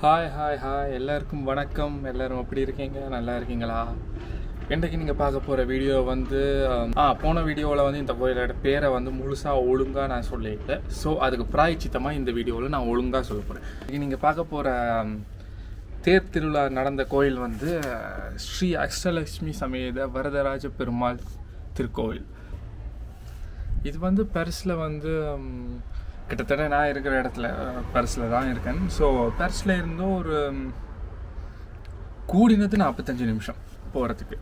hi hi hi எல்லாருக்கும் வணக்கம் எல்லாரும் எப்படி இருக்கீங்க நல்லா இருக்கீங்களா இன்றைக்கு நீங்கள் பார்க்க போகிற வீடியோ வந்து ஆம், ஆ போன வீடியோவில் வந்து இந்த கோயிலோட பேரை வந்து முழுசாக ஒழுங்காக நான் சொல்லியிருக்கேன் ஸோ அதுக்கு பிராய்ச்சித்தமாக இந்த வீடியோவில் நான் ஒழுங்காக சொல்ல போகிறேன் இன்னைக்கு நீங்கள் பார்க்க போகிற தேர் திருவிழா நடந்த கோயில் வந்து அஹ், ஸ்ரீ அஷ்டலட்சுமி சமேத வரதராஜ பெருமாள் திருக்கோயில் இது வந்து பெருஸில் வந்து ம், கிட்டத்தட்ட நான் இருக்கிற இடத்துல பெருஸில் தான் இருக்கேன் ஸோ பெருஸில் இருந்தும் ஒரு ம், கூடினது நாற்பத்தஞ்சு நிமிஷம் போகிறதுக்கு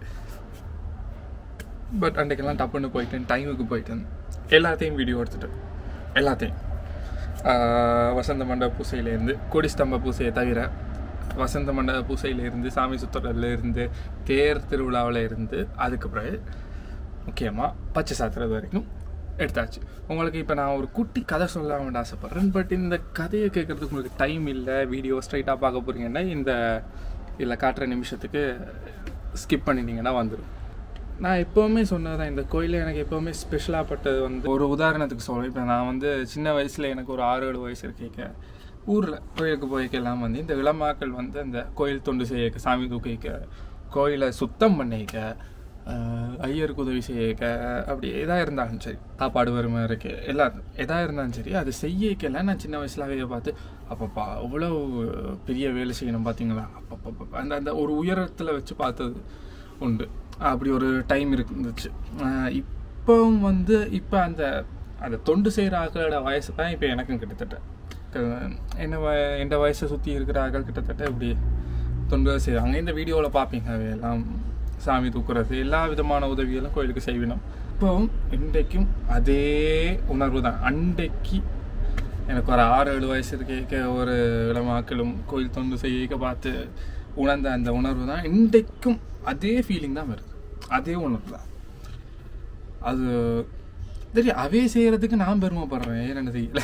பட் அன்றைக்கெல்லாம் டப்புன்னு போயிட்டேன் டைமுக்கு போயிட்டேன் எல்லாத்தையும் வீடியோ எடுத்துட்டேன் எல்லாத்தையும் ஆஹ், வசந்த மண்டப பூசையிலேருந்து கொடிஸ்தம்ப பூசையை தவிர வசந்த மண்டப பூசையிலேருந்து சாமி சுற்றுறதுல இருந்து தேர் திருவிழாவில் இருந்து அதுக்கு பிறகு முக்கியமாக பச்சை சாத்துறது வரைக்கும் எடுத்தாச்சு உங்களுக்கு இப்போ நான் ஒரு குட்டி கதை சொல்லலாம்னு ஆசைப்பட்றேன் பட் இந்த கதையை கேட்குறதுக்கு உங்களுக்கு டைம் இல்லை வீடியோ ஸ்ட்ரைட்டாக பார்க்க போகிறீங்கன்னா இந்த இதில் காட்டுற நிமிஷத்துக்கு ஸ்கிப் பண்ணிட்டீங்கன்னா வந்துடும் நான் எப்போவுமே சொன்னதான் இந்த கோயிலில் எனக்கு எப்போவுமே ஸ்பெஷலாக பட்டது வந்து ஒரு உதாரணத்துக்கு சொல்கிறேன் இப்போ நான் வந்து சின்ன வயசில் எனக்கு ஒரு ஆறு ஏழு வயசு இருக்க ஊரில் கோயிலுக்கு போய்க்கெல்லாம் வந்து இந்த இளமாக்கள் வந்து அந்த கோயில் தொண்டு செய்யக்க சாமி தூக்கிக்க கோயிலை சுத்தம் பண்ணிக்க ஆஹ், ஐயருக்கு உதவி செய்யக்க அப்படி எதாக இருந்தாலும் சரி சாப்பாடு வறுமை இருக்கு எல்லாம் எதாக இருந்தாலும் சரி அது செய்யக்கெல்லாம் நான் சின்ன வயசுலாவே பார்த்து அப்பப்பா அவ்வளோ பெரிய வேலை செய்யணும் பார்த்தீங்களா அப்பப்பா அந்த அந்த ஒரு உயரத்தில் வச்சு பார்த்தது உண்டு அப்படி ஒரு டைம் இருந்துச்சு ஆஹ் இப்போவும் வந்து இப்போ அந்த அந்த தொண்டு செய்கிற ஆக்களோட வயசு தான் இப்போ எனக்கும் கிட்டத்தட்ட க- என்ன வ எந்த வயசை சுற்றி இருக்கிற ஆக்கள் கிட்டத்தட்ட இப்படி தொண்டு செய்வாங்க இந்த வீடியோவில் பார்ப்பீங்க அவையெல்லாம் சாமி தூக்குறது எல்லா விதமான உதவிகளும் கோயிலுக்கு செய்வினோம் இப்போவும் இன்றைக்கும் அதே உணர்வு தான் அன்றைக்கு எனக்கு ஒரு ஆறு ஏழு வயசு இருக்க ஒரு இளமாக்களும் கோயில் தொண்டு செய்ய பார்த்து உணர்ந்த அந்த உணர்வு தான் இன்றைக்கும் அதே ஃபீலிங் தான் வருது அதே உணர்வு தான் அது தெரியும் அவே செய்யறதுக்கு நான் பெருமைப்படுறேன் ஏன் என்ன தெரியல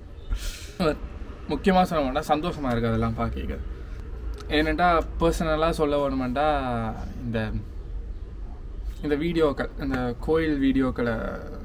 முக்கியமாக சொல்ல வேண்டாம் சந்தோஷமா இருக்கு அதெல்லாம் பார்க்க ஏனெண்டா பர்சனலாக சொல்ல வேணுமெண்டா இந்த இந்த வீடியோக்கள் இந்த கோயில் வீடியோக்களை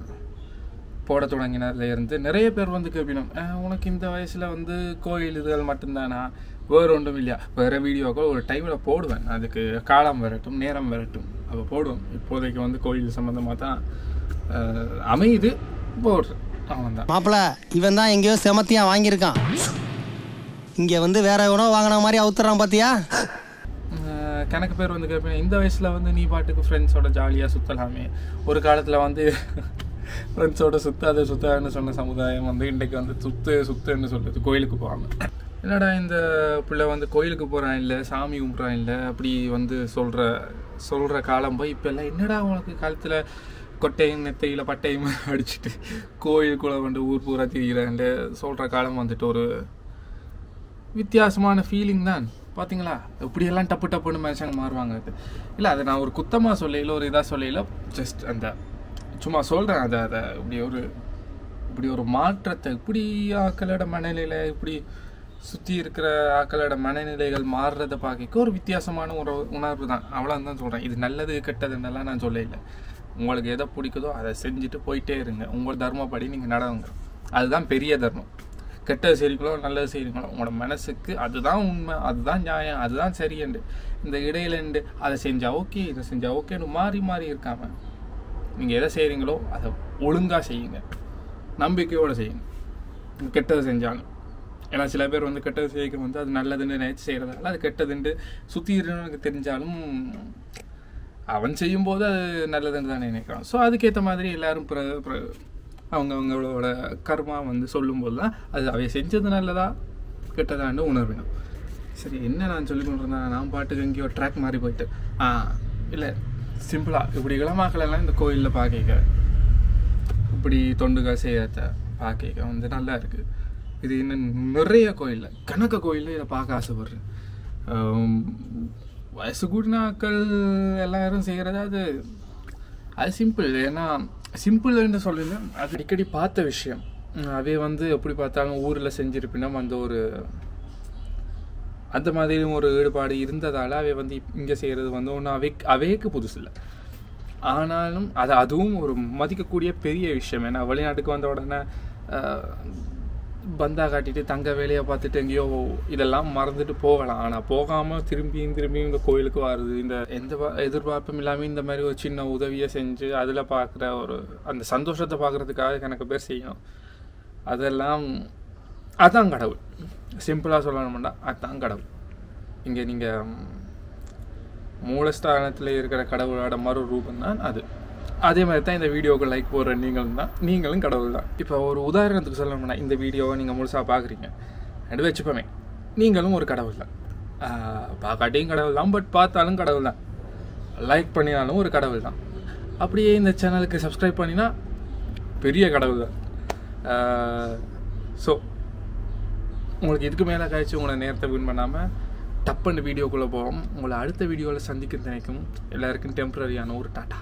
போட தொடங்கினதுல இருந்து நிறைய பேர் வந்து கேட்பினோம் "அஹ், உனக்கு இந்த வயசில் வந்து கோயில் இதுகள் மட்டும்தானா வேறு ஒன்றும் இல்லையா வேறு வீடியோக்கள் ஒரு டைமில் போடுவேன் அதுக்கு காலம் வரட்டும் நேரம் வரட்டும் அப்போ போடுவோம் இப்போதைக்கு வந்து கோயில் சம்மந்தமாக தான் அஹ், அமையுது போடுறேன் அவன் தான் மாப்பிள இவன் தான் எங்கேயோ செமத்தியா வாங்கியிருக்கான் இங்க வந்து வேற எவனோ வாங்கின மாதிரி அவுத்துறான் பாத்தியா அஹ் கணக்கு பேர் வந்து கேட்பேன் இந்த வயசில் வந்து நீ பாட்டுக்கு ஃப்ரெண்ட்ஸோட ஜாலியாக சுற்றலாமே ஒரு காலத்தில் வந்து ஃப்ரெண்ட்ஸோட சுத்தாத சுத்தான்னு சொன்ன சமுதாயம் வந்து இன்றைக்கு வந்து சுத்து சுத்துன்னு சொல்றது கோயிலுக்கு போகாம என்னடா இந்த பிள்ளை வந்து கோயிலுக்கு போகிறான் இல்லை சாமி கும்பிட்றான் இல்லை அப்படி வந்து சொல்கிற சொல்கிற காலம் போய் இப்போ எல்லாம் என்னடா உனக்கு காலத்தில் கொட்டையும் நெத்தையில் பட்டையும் அடிச்சுட்டு கோயிலுக்குள்ளே வந்து ஊர் பூரா திரிகிறேன்ட்டு சொல்கிற காலம் வந்துட்டு ஒரு வித்தியாசமான ஃபீலிங் தான் பாத்தீங்களா இப்படியெல்லாம் டப்பு டப்புன்னு மனுஷங்க மாறுவாங்க அது இல்லை அதை நான் ஒரு குத்தமாக சொல்லையில ஒரு இதாக சொல்லையில ஜஸ்ட் அந்த சும்மா சொல்கிறேன் அதை அதை இப்படி ஒரு இப்படி ஒரு மாற்றத்தை இப்படி ஆக்களோட மனநிலை இப்படி சுற்றி இருக்கிற ஆக்களோட மனநிலைகள் மாறுறதை பார்க்க ஒரு வித்தியாசமான ஒரு உணர்வு தான் அவ்வளோ தான் சொல்கிறேன் இது நல்லது கெட்டதுன்னெல்லாம் நான் சொல்லல உங்களுக்கு எதை பிடிக்குதோ அதை செஞ்சுட்டு போயிட்டே இருங்க உங்கள் தர்மப்படி நீங்கள் நடவுங்க அதுதான் பெரிய தர்மம் கெட்டது செய்றீங்களோ நல்லது செய்றீங்களோ உங்களோட மனசுக்கு அதுதான் உண்மை அதுதான் நியாயம் அதுதான் சரியண்டு இந்த இடையிலண்டு அதை செஞ்சா ஓகே இதை செஞ்சா ஓகேன்னு மாறி மாறி இருக்காம நீங்கள் எதை செய்கிறீங்களோ அதை ஒழுங்காக செய்யுங்க நம்பிக்கையோடு செய்யுங்க கெட்டது செஞ்சாலும் ஏன்னா சில பேர் வந்து கெட்டது செய்ய வந்து அது நல்லதுன்னு நினைச்சு செய்கிறதால அது கெட்டதுன்னு சுற்றி இருக்கிறவனுக்கு தெரிஞ்சாலும் அவன் செய்யும்போது அது நல்லதுன்னு தான் நினைக்கிறான் ஸோ அதுக்கேற்ற மாதிரி எல்லாரும் பிற பிற- அவங்க அவங்களோட கர்மா வந்து சொல்லும்போது தான் அது அவை செஞ்சது நல்லதா கெட்டதான்னு உணர்வினோம் சரி என்ன நான் சொல்லி கொண்டிருந்தேன் நான் பாட்டுக்கு எங்கேயோ ட்ராக் மாதிரி போயிட்டு ஆ இல்லை சிம்பிளாக இப்படி இளமாக்கள் எல்லாம் இந்த கோயிலில் பார்க்க இப்படி தொண்டுகள் செய்யறத பார்க்க வந்து நல்லா இருக்கு இது இன்னும் நிறைய கோயிலில் கணக்க கோயிலில் இதை பார்க்க ஆசைப்படுறேன் ஆம், வயசு கூடினாக்கள் எல்லாரும் செய்கிறது அது அது சிம்பிள் ஏன்னா சிம்பிள்னு சொல்லல அது அடிக்கடி பார்த்த விஷயம் உம், அவே வந்து எப்படி பார்த்தாலும் ஊரில் செஞ்சிருப்பினும் அந்த ஒரு அந்த மாதிரியும் ஒரு ஈடுபாடு இருந்ததால் அவை வந்து இங்கே செய்கிறது வந்து ஒன்றும் அவை அவைக்கு புதுசு இல்லை ஆனாலும் அது அதுவும் ஒரு மதிக்கக்கூடிய பெரிய விஷயம் ஏன்னா வெளிநாட்டுக்கு வந்த உடனே ஆஹ், பந்தா காட்டிட்டு தங்க வேலையை பார்த்துட்டு எங்கேயோ இதெல்லாம் மறந்துட்டு போகலாம் ஆனால் போகாமல் திரும்பியும் திரும்பியும் இந்த கோயிலுக்கு வருது இந்த எந்த பா- எதிர்பார்ப்பும் இல்லாமல் இந்த மாதிரி ஒரு சின்ன உதவியை செஞ்சு அதில் பார்க்குற ஒரு அந்த சந்தோஷத்தை பார்க்குறதுக்காக எனக்கு பேர் செய்யணும் அதெல்லாம் அதான் கடவுள் சிம்பிளாக சொல்லணும்னா அதான் கடவுள் இங்கே நீங்கள் மூலஸ்தானத்தில் இருக்கிற கடவுளோட மறு ரூபம் தான் அது அதே மாதிரி தான் இந்த வீடியோவுக்கு லைக் போடுற நீங்களும் தான் நீங்களும் கடவுள் தான் இப்போ ஒரு உதாரணத்துக்கு சொல்லணும்னா இந்த வீடியோவை நீங்கள் முழுசாக பார்க்குறீங்க ரெண்டு வச்சுப்போமே நீங்களும் ஒரு கடவுள் தான் ஆஹ் பார்க்காட்டியும் கடவுள் தான் பட் பார்த்தாலும் கடவுள் தான் லைக் பண்ணினாலும் ஒரு கடவுள் தான் அப்படியே இந்த சேனலுக்கு சப்ஸ்கிரைப் பண்ணினா பெரிய கடவுள் தான் ஸோ உங்களுக்கு இதுக்கு மேலே காய்ச்சி உங்களை நேரத்தை வின் பண்ணாமல் டப்புன்னு வீடியோக்குள்ளே போவோம் உங்களை அடுத்த வீடியோவில் சந்திக்க நினைக்கும் எல்லாருக்கும் டெம்பரரியான ஒரு டாட்டா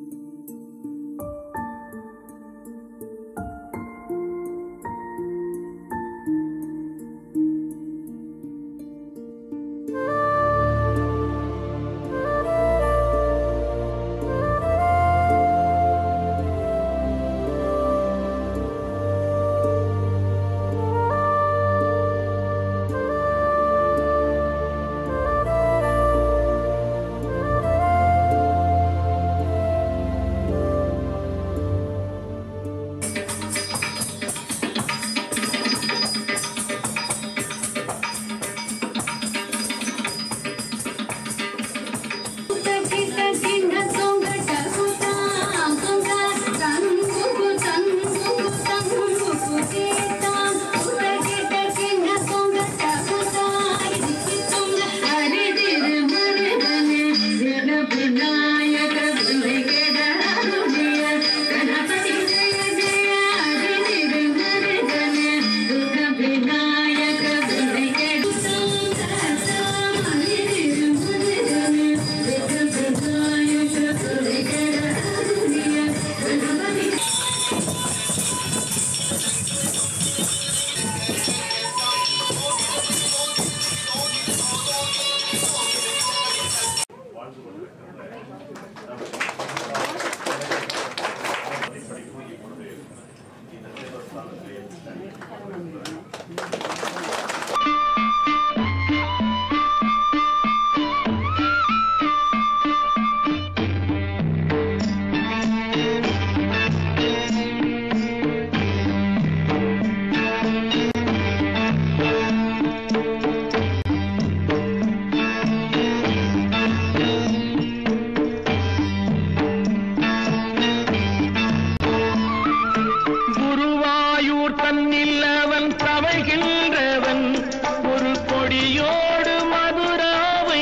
குருவாயூர் தன்னில் அவன் தவழ்கின்றவன் ஒரு கொடியோடு மதுராவை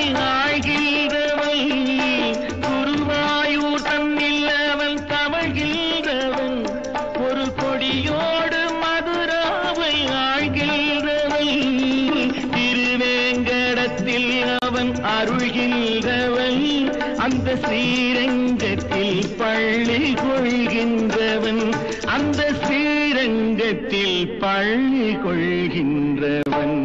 ஆழ்கின்றவன் குருவாயூர் தன்னில் அவன் தவழ்கின்றவன் ஒரு கொடியோடு மதுராவை ஆழ்கின்றவன் திருவேங்கடத்தில் அவன் அருள்கின்றவன் அந்த ஸ்ரீரங்கத்தில் பள்ளி கொள்கின்றவன் அந்த ஸ்ரீரங்கத்தில் பள்ளி கொள்கின்றவன்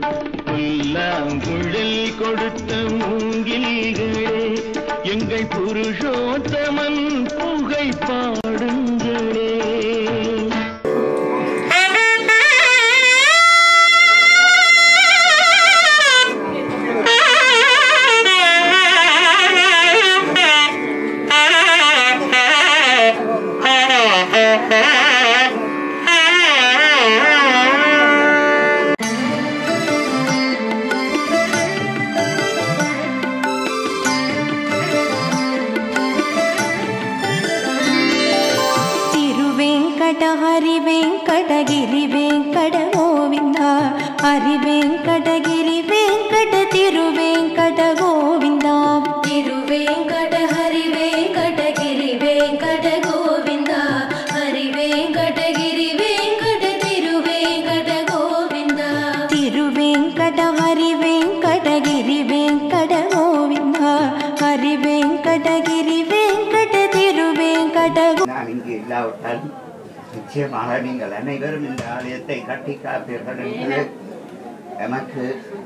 புல்லாங்குழல் கொடுத்த மூங்கில்களே எங்கள் புருஷோத்தமன் புகை பாடுங்களே తిరువెంకట హరి వెంకటగిరి వెంకట గోవింద హరి వెంకటగిరి వెంకట తిరువెంకట గోవింద తిరువెంకట హరి వెంకటగిరి వెంకట గోవింద హరి వెంకటగిరి వెంకట తిరువెంకట గోవింద తిరువెంకట హరి వెంకటగిరి వెంకట గోవింద హరి వెంకటగిరి వెంకట తిరువెంకట గో- நான் இங்கு இல்லாவிட்டால் நிச்சயமாக நீங்கள் அனைவரும் இந்த ஆலயத்தை கட்டி காப்பீர்கள் என்று எமக்கு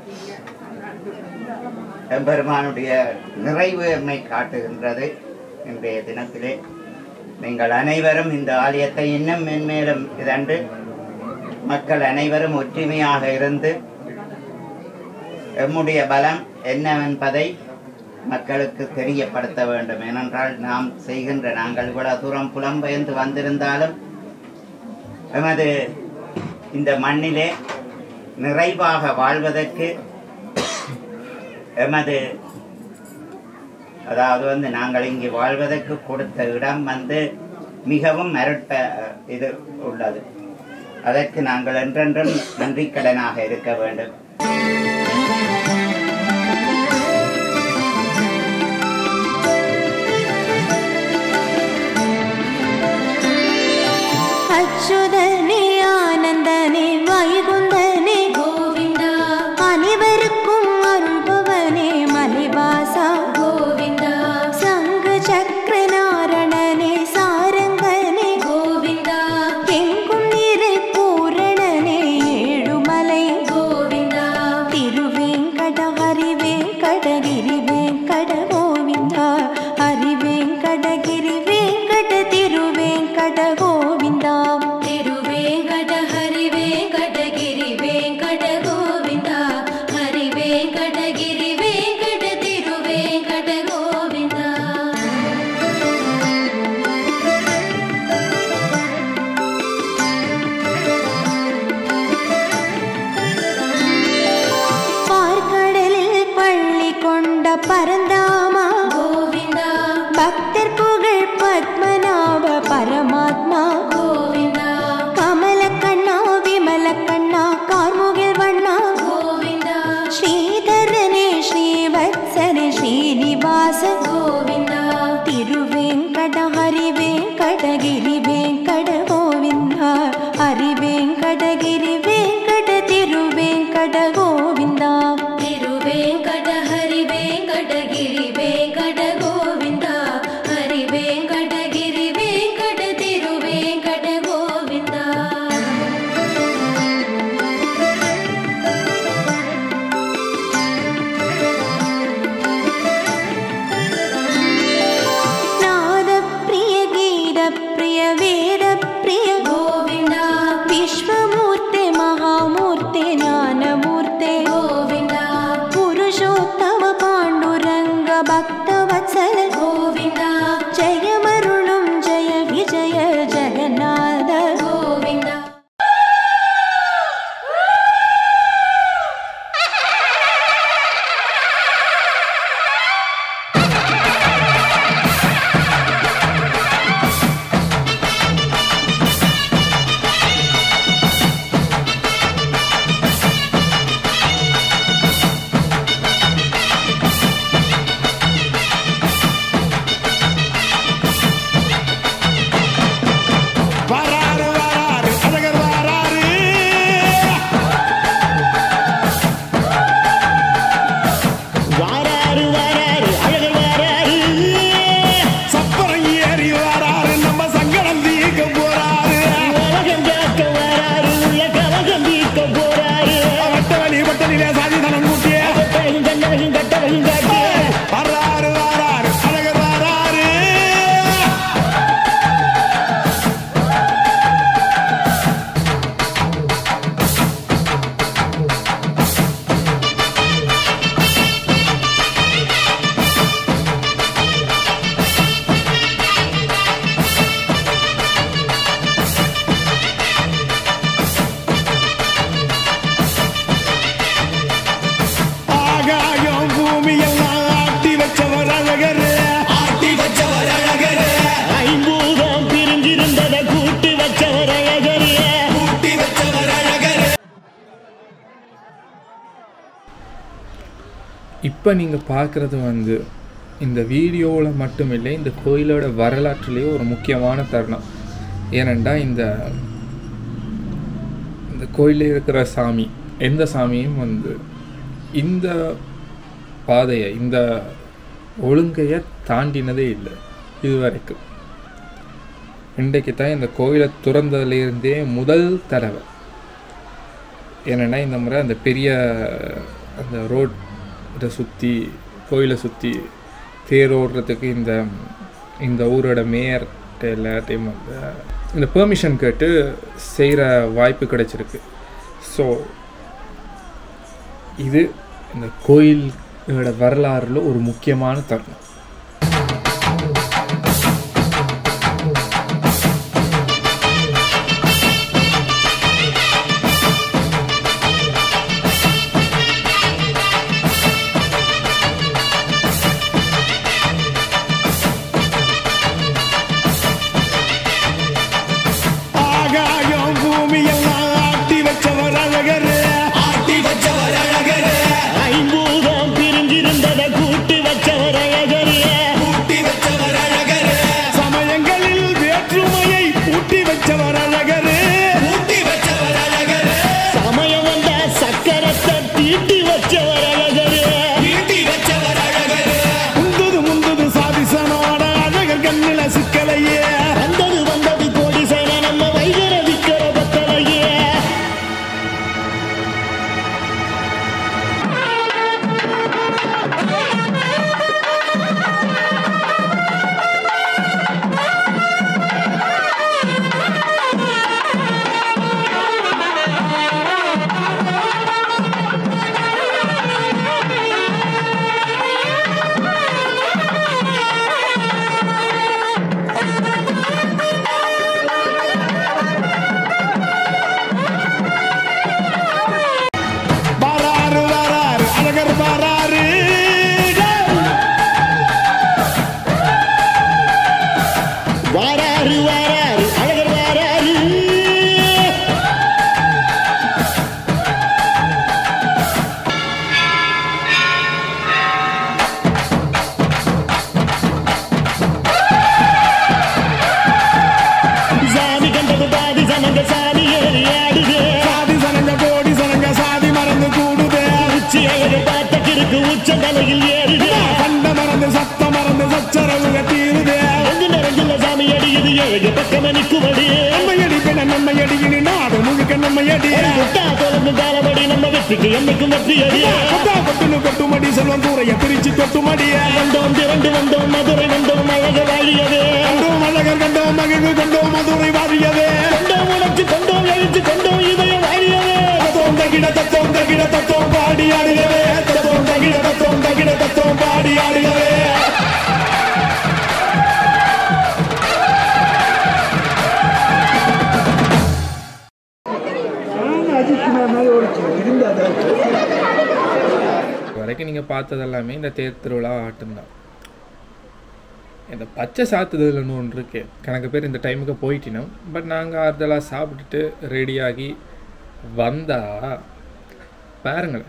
எம்பெருமானுடைய நிறைவு எம்மை காட்டுகின்றது இன்றைய தினத்திலே நீங்கள் அனைவரும் இந்த ஆலயத்தை இன்னும் மென்மேலும் இதன்று மக்கள் அனைவரும் ஒற்றுமையாக இருந்து எம்முடைய பலம் என்னவென்பதை மக்களுக்கு தெரியப்படுத்த வேண்டும் ஏனென்றால் நாம் செய்கின்ற நாங்கள் இவ்வளவு தூரம் புலம்பெயர்ந்து வந்திருந்தாலும் எமது இந்த மண்ணிலே நிறைவாக வாழ்வதற்கு எமது அதாவது வந்து நாங்கள் இங்கு வாழ்வதற்கு கொடுத்த இடம் வந்து மிகவும் மருட்ப இது உள்ளது அதற்கு நாங்கள் என்றென்றும் நன்றிக்கடனாக இருக்க வேண்டும் அச்சுதனே ஆனந்தனே வைகுந்தனே கோவிந்தா அனைவருக்கும் அருள்பவனே மலைவாசா கோவிந்தா சங்கு சக்கரநாரணனே சாரங்கனே கோவிந்தா எங்கும் நிறை பூரணனே ஏழுமலை கோவிந்தா திருவேங்கட ஹரி வேங்கடகிரி வேங்கட கோவிந்தா ஹரி வேங்கடகிரி வேங்கட திருவேங்கட கோவிந்தா திருவேங்கட ஹரி வேங்கடகிரி வேங்கட கோவிந்தா ஹரி வேங்கடகிரி வேங்கட திருவேங்கட கோவிந்தா பார்க்கடலில் பள்ளி கொண்ட பரந்தாமா கோவிந்தா பக்தர் புகழ் பத்மநாப பரமாத்மா கோவிந்தா கமல கண்ணா விமல கண்ணா கார்முகில் வண்ணா கோவிந்தா ஸ்ரீதரனே ஸ்ரீவத்சனே ஸ்ரீனிவாச கோவிந்தா திருவேங்கட ஹரி வேங்கடகிரி வேங்கட கோவிந்தா ஹரி வேங்கடகிரி வேங்கட திருவேங்கட கோவிந்தா திருவேங்கட ஹரி வேங்கடகிரி வேங்கட கோவிந்தா ஹரி வேங்கடகிரி வேங்கட திருவேங்கட கோவிந்தா நாத பிரிய கீத பிரிய வேத பிரிய கோவிந்தா விஸ்வமூர்த்தி மகாமூர்த்தி ஞானமூர்த்தி கோவிந்தா புருஷோத்தம பாண்டுரங்க பக்த வத்சல கோவிந்தா ஜெயமருளும் ஜெய விஜய ஜெகநாத கோவிந்தா வராரு வராரு அழகர் வராரு வாராரு வாராரு அழகர் வாராரு சப்பரம் ஏறி வராரு நம்ம சங்கடம் தீர்க்க போறாரு உலகம் காக்க வாராரு உள்ள கலகம் தீர்க்க போறாரு வட்ட வழி வட்டலிலே சாதி தனம் கூட்டிய கட்டழகும் கண்ணழகும் கட்டழகும் காட்டி வராரு வராரு அழகர் வராரு ஆகாயம் பூமி எல்லாம் ஆட்டி வச்சவர் அழகர் ஆட்டி வச்சவர் அழகர் ஐம்பூதம் பிரிஞ்சிருந்ததை கூட்டி வச்சவர் அழகரிய கூட்டி வச்சவர் அழகர் இப்போ நீங்கள் பார்க்குறது வந்து இந்த வீடியோவில் மட்டுமில்லை இந்த கோயிலோட வரலாற்றுலேயே ஒரு முக்கியமான தருணம் ஏனெண்டா இந்த இந்த கோயிலில் இருக்கிற சாமி எந்த சாமியும் வந்து இந்த பாதையை இந்த ஒழுங்கையை தாண்டினதே இல்லை இதுவரைக்கும் இன்றைக்கு தான் இந்த கோயிலை திறந்ததுலேருந்தே முதல் தடவை ஏன்னா இந்த முறை அந்த பெரிய அந்த ரோட்டை சுற்றி கோயிலை சுற்றி தேர் ஓடுறதுக்கு இந்த இந்த ஊரோட மேயர் கிட்ட எல்லாத்தையும் வந்து இந்த பெர்மிஷன் கேட்டு செய்கிற வாய்ப்பு கிடைச்சிருக்கு ஸோ இது இந்த கோயிலோட வரலாறுல ஒரு முக்கியமான தருணம் ஆகாயம் பூமி எல்லாம் ஆட்டி வச்சவர் அழகரு ஆட்டி வச்சவர் அழகரு ஐம்பூதம் பிரிஞ்சிருந்தத கூட்டி வச்சவர் அழகரிய கூட்டி வச்சவர் அழகரு சமயங்களில் வேற்றுமையை பூட்டி வச்சவர் அழகரு பூட்டி வச்சவர் அழகரு சமயம் வந்த சக்கரத்தை தீட்டி வச்சவர் அழகரிய தீட்டி வச்சவர் அழகரு முந்துது முந்துது சாதிசனோட அழகர் கண்ணில சிக்கலையே வந்தது வந்தது கோடி சேன நம்ம வைகர விக்கிற பத்தலையே வராரு வராரு அழகர் வராரு வாராரு வாராரு அழகர் வாராரு சாமி கண்டது பாதி சமங்க சாமி ஏறி ஆடுது சாதி சனங்க கோடி சனங்க சாதி மறந்து கூடுதே உச்சி அழகு பார்த்த கிறுக்கு உச்ச தலையில் ஏறுது கண்ட மறந்து சத்த மறந்து சச்சரவுக தீருதே எங்கு நிறைஞ்சுள்ள சாமி அடியுது ஏழு பக்கம் நிற்குமடி நம்மையடி பின்ன நம்மையடி இனி நாடு முழுக்க நம்மையடி முட்டா தொடர்ந்து தாளபடி நம்ம வெற்றிக்கு என்னைக்கும் வெற்றி அடி கொட்டா கொட்டுனு கொட்டுமடி செல்வம் கூரைய பிரிச்சு கொட்டுமடிய வந்தோம் திரண்டு வந்தோம் மதுரை வந்தோம் அழக வாழியது கண்டோம் அழகர் கண்டோம் மகிழ்வு கண்டோம் மதுரை வாரியதே கொண்டோம் உணர்ச்சி கொண்டோம் எழுச்சி கொண்டோம் இதயம் வாழியது தத்தோம் தகிட தத்தோம் தகிட தத்தோம் பாடி ஆடுகவே தத்தோம் தகிட தத்தோம் தகிட தத்தோம் பாடி ஆடுகவே வரைக்கும் நீங்கள் பார்த்தது எல்லாமே இந்த தேர் திருவிழா ஆட்டம்தான் இந்த பச்சை சாத்துதல்னு ஒன்று இருக்கு கணக்கு பேர் இந்த டைமுக்கு போயிட்டினோம் பட் நாங்கள் அதெல்லாம் சாப்பிட்டுட்டு ரெடியாகி வந்தா பாருங்களேன்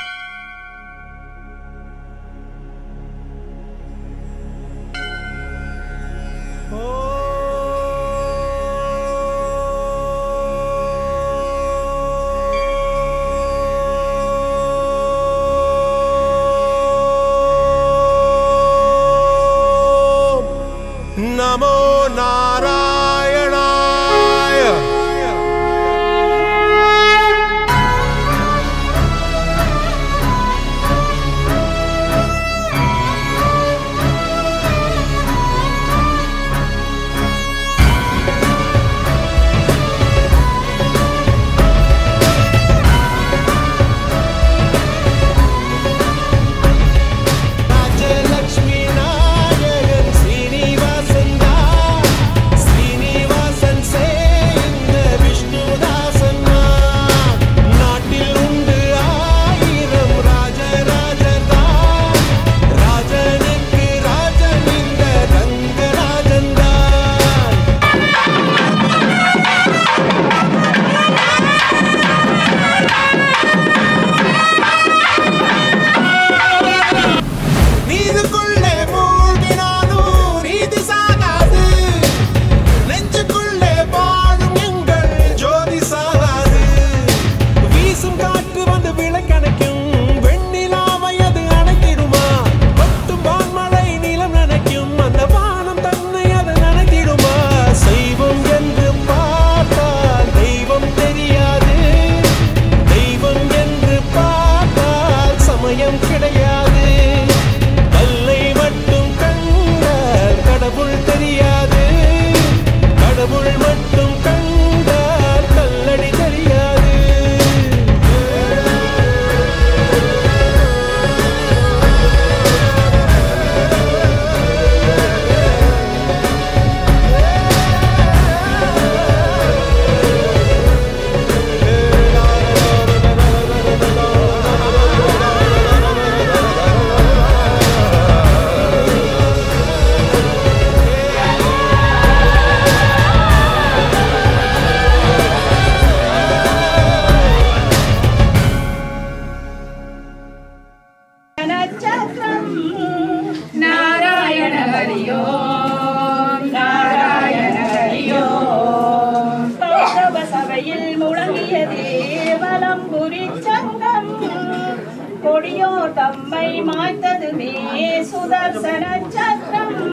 நமோ நாராயணாய அடியோ தம்மை மாய்த்ததுமே சுதர்சன சக்கரம்